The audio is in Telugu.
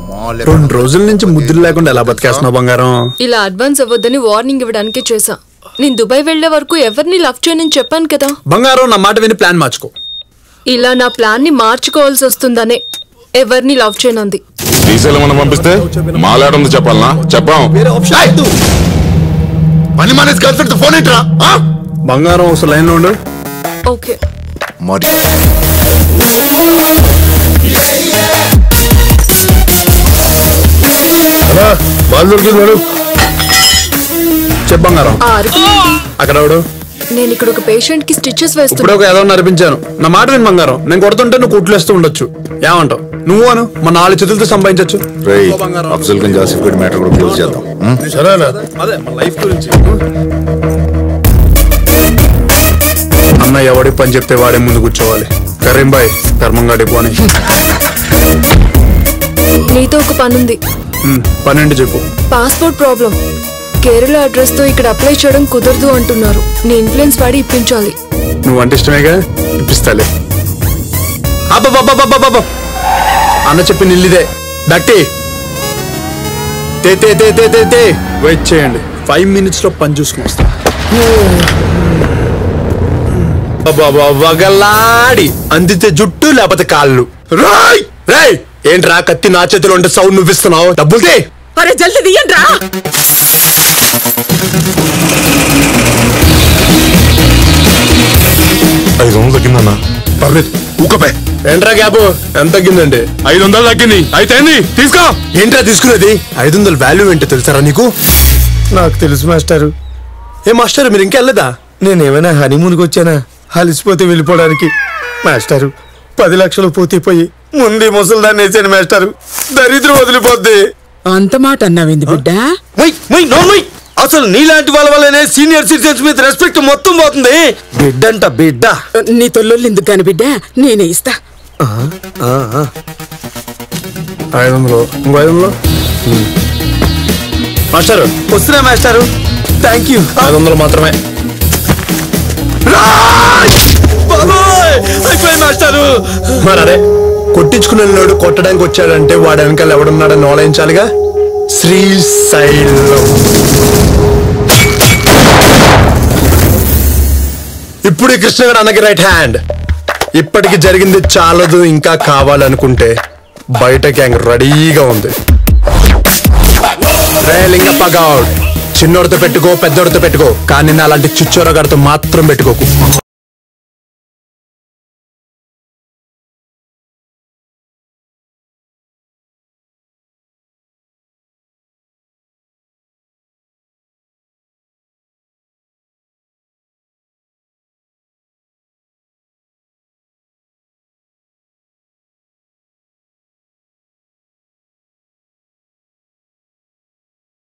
రెండు రోజుల నుంచి ముద్దులు లేకుండా ఎలా బతికేస్తున్నావు బంగారం ఇలా అడ్వాన్స్ అవ్వద్దని వార్నింగ్ ఇవ్వడానికే చేశా నేను దుబాయ్ వెళ్లే వరకు ఎవరిని లవ్ చేయనని చెప్పాను కదా బంగారం నా మాట విని ప్లాన్ మార్చుకో ఇలా నా ప్లాన్ ని మార్చుకోవాల్సి వస్తుందనే ఎవరిని లవ్ చేయనంది శ్రీశైలం మనం పంపిస్తే మాలాడ ఉంది చెప్పాలనా చెప్పాం పని మానేసి గర్ల్ ఫ్రెండ్ ఫోన్ ఏంట్రా ఆ? బంగారం అసలు లైన్ లో ఉండు ఓకే మరి బాల్ దొరికింది మేడం చెప్పు బంగారం ఆ అరుపులేంటి? అక్కడ ఎవడు నేను ఇక్కడ ఒక పేషెంట్ కి స్టిచెస్ ఇప్పుడే వేస్తున్నా ఒక ఏదో నడిపించాను నా మాట విని బంగారం నేను కొడుతుంటే నువ్వు కుట్లేస్తూ ఉండొచ్చు ఏమంటావు నువ్వు అను మా నాలుగు చేతులతో సంపాదించవచ్చు రేయ్ అఫ్జల్ గంజ్ ఆసిఫ్ గడ్ మ్యాటర్ కూడా క్లోజ్ చేద్దాం ఉం? సరేనా అదే మన లైఫ్ గురించి అన్న ఎవడి పని చెప్తే వాడే ముందు కూర్చోవాలి కరీం బాయ్ ధర్మంగా పోని నీతో ఒక పనుంది పన్నెండు చెప్పు పాస్పోర్ట్ ప్రాబ్లం కేరళ అడ్రస్ తో ఇక్కడ అప్లై చేయడం కుదరదు అంటున్నారు నీ ఇన్ఫ్లుయెన్స్ వాడి ఇప్పించాలి నువ్వు అంటే ఇష్టమేగా ఇప్పిస్తాలే అబ్బబ్బబ్బబ్బబ్బబ్బ. అన్న చెప్పి నిల్లిదే దట్టి తే తే తే తే తే తే వెయిట్ చేయండి ఫైవ్ మినిట్స్ లో పని చూసుకుని వస్తా అబ్బబ్బబ్బ, వగలాడి అందితే జుట్టు లేకపోతే కాళ్ళు రాయ్ రాయ్ ఏంట్రా కత్తి నా చేతిలో ఉంటే సౌండ్ నువ్విస్తున్నావు డబ్బులు తే అరే జల్ది తీయండి రా ఐదు వందలు తగ్గిందన్నా పర్లేదు ఊకపే ఏంట్రా గ్యాప్ ఎంత తగ్గిందండి ఐదు వందలు తగ్గింది అయితే ఏంది? తీసుకో ఏంట్రా తీసుకునేది ఐదు వందల వాల్యూ ఏంటో తెలుసారా నీకు నాకు తెలుసు మాస్టారు ఏ మాస్టర్ మీరు ఇంకా వెళ్ళదా నేనేమైనా హనీమూన్కి వచ్చానా అలసిపోతే వెళ్ళిపోవడానికి మాస్టారు పది లక్షలు పోతే పోయి ముందే ముసలిదాన్ని వేసాను మాస్టారు దరిద్రం వదిలిపోద్ది అంత మాట అన్నావింది బిడ్డ మొయ్, మొయ్, నోరు మొయ్. అసలు నీలాంటి వాళ్ళ వల్లనే సీనియర్ సిటిజన్స్ మీద రెస్పెక్ట్ మొత్తం పోతుంది బిడ్డంట బిడ్డ నీ తొల్లు ఎందుకు కాని బిడ్డ నేనే ఇస్తా ఐదు వందలు ఇంకో ఐదు వందలు మాస్టర్ వస్తున్నా మాస్టారు థ్యాంక్ యూ ఐదు వందలు మాత్రమే అయిపోయి మాస్టారు మరి అదే కొట్టించుకున్న వాడు కొట్టడానికి వచ్చాడంటే వాడు వెనకాల ఎవడున్నాడని ఆలోచించాలిగా శ్రీశైలం ఇప్పుడు ఈ కృష్ణగారు అన్నకి రైట్ హ్యాండ్ ఇప్పటికి జరిగింది చాలదు ఇంకా కావాలనుకుంటే బయట గ్యాంగ్ రెడీగా ఉంది రే లింగప్ప గౌడ్ చిన్నోడితో పెట్టుకో పెద్దోడితో పెట్టుకో కానీ నా అలాంటి చిచ్చోరగాడితో మాత్రం పెట్టుకోకు